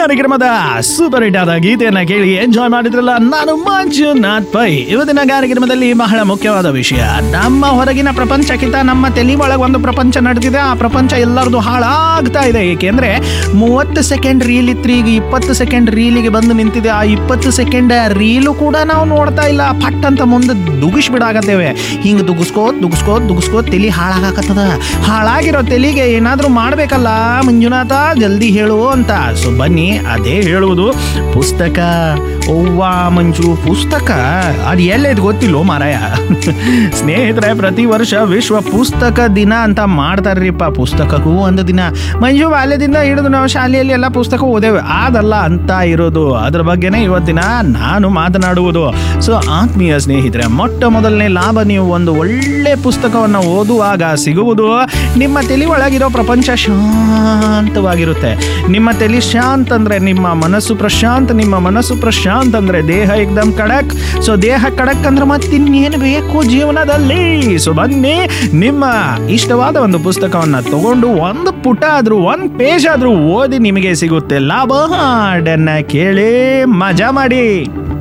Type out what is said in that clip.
ಕಾರ್ಯಕ್ರಮದ super hit ಆದ ಗೀತೆಯನ್ನ ಕೇಳಿ ಎಂಜಾಯ್ ಮಾಡಿದ್ರಲ್ಲ ನಾನು ಮಂಜುನಾಥ್ ಪೈ ಇವತ್ತಿನ ಕಾರ್ಯಕ್ರಮದಲ್ಲಿ ಬಹಳ ಮುಖ್ಯವಾದ ವಿಷಯ ನಮ್ಮ ಹೊರಗಿನ ಪ್ರಪಂಚಕ್ಕಿಂತ ನಮ್ಮ ತಲೆ ಒಳಗೆ ಒಂದು ಪ್ರಪಂಚ ನಡೆದಿದೆ ಆ ಪ್ರಪಂಚ ಎಲ್ಲರದು ಹಾಳಾಗ್ತಾ ಇದೆ ಏಕೆಂದ್ರೆ ಮೂವತ್ತು ಸೆಕೆಂಡ್ ರೀಲ್ ಇತ್ತು ಈಗ ಇಪ್ಪತ್ತು ಸೆಕೆಂಡ್ ರೀಲಿಗೆ ಬಂದು ನಿಂತಿದೆ ಆ ಇಪ್ಪತ್ತು ಸೆಕೆಂಡ್ ರೀಲು ಕೂಡ ನಾವು ನೋಡ್ತಾ ಇಲ್ಲ ಪಟ್ ಅಂತ ಮುಂದೆ ದುಗಿಸ್ಬಿಡಾಗತ್ತೇವೆ ಹಿಂಗೆ ದುಗಿಸ್ಕೋತ್ ದುಗಿಸ್ಕೋತ್ ದುಗಿಸ್ಕೋತ್ ತಲೆ ಹಾಳಾಗಕತ್ತದ ಹಾಳಾಗಿರೋ ತಲೆಗೆ ಏನಾದರೂ ಮಾಡಬೇಕಲ್ಲ ಮಂಜುನಾಥ ಜಲ್ದಿ ಹೇಳು ಅಂತ ಸೊ ಬನ್ನಿ ಅದೇ ಹೇಳುವುದು ಪುಸ್ತಕ ಅವ್ವಾ ಮಂಜು ಪುಸ್ತಕ ಅದು ಎಲ್ಲೈದು ಗೊತ್ತಿಲ್ಲೋ ಮಾರಾಯ ಸ್ನೇಹಿತರೆ ಪ್ರತಿ ವರ್ಷ ವಿಶ್ವ ಪುಸ್ತಕ ದಿನ ಅಂತ ಮಾಡ್ತಾರ್ರಿಪ್ಪ ಪುಸ್ತಕಕ್ಕೂ ಒಂದು ದಿನ ಮಂಜು ಬಾಲ್ಯದಿಂದ ಹಿಡಿದು ನಾವು ಶಾಲೆಯಲ್ಲಿ ಎಲ್ಲ ಪುಸ್ತಕ ಓದೇವೆ ಅದಲ್ಲ ಅಂತ ಇರೋದು ಅದ್ರ ಬಗ್ಗೆನೇ ಇವತ್ತಿನ ನಾನು ಮಾತನಾಡುವುದು ಸೊ ಆತ್ಮೀಯ ಸ್ನೇಹಿತರೆ ಮೊಟ್ಟ ಮೊದಲನೇ ಲಾಭ ನೀವು ಒಂದು ಒಳ್ಳೆ ಪುಸ್ತಕವನ್ನು ಓದುವಾಗ ಸಿಗುವುದು ನಿಮ್ಮ ತಲೆ ಒಳಗಿರೋ ಪ್ರಪಂಚ ಶಾಂತವಾಗಿರುತ್ತೆ ನಿಮ್ಮ ತಲೆ ಶಾಂತ ಅಂದ್ರೆ ನಿಮ್ಮ ಮನಸ್ಸು ಪ್ರಶಾಂತ್ ನಿಮ್ಮ ಮನಸ್ಸು ಪ್ರಶಾಂತ್ ಅಂದ್ರೆ ದೇಹ ಏಕ್ದಮ್ ಕಡಕ್ ಸೊ ದೇಹ ಕಡಕ್ ಅಂದ್ರೆ ಮತ್ತಿನ್ನೇನು ಬೇಕು ಜೀವನದಲ್ಲಿ ಸೊ ಬನ್ನಿ ನಿಮ್ಮ ಇಷ್ಟವಾದ ಒಂದು ಪುಸ್ತಕವನ್ನ ತಗೊಂಡು ಒಂದು ಪುಟ ಆದ್ರೂ ಒಂದು ಪೇಜ್ ಆದ್ರೂ ಓದಿ ನಿಮಗೆ ಸಿಗುತ್ತೆ ಲಾಭ ಹಾಡನ್ನ ಕೇಳಿ ಮಜಾ ಮಾಡಿ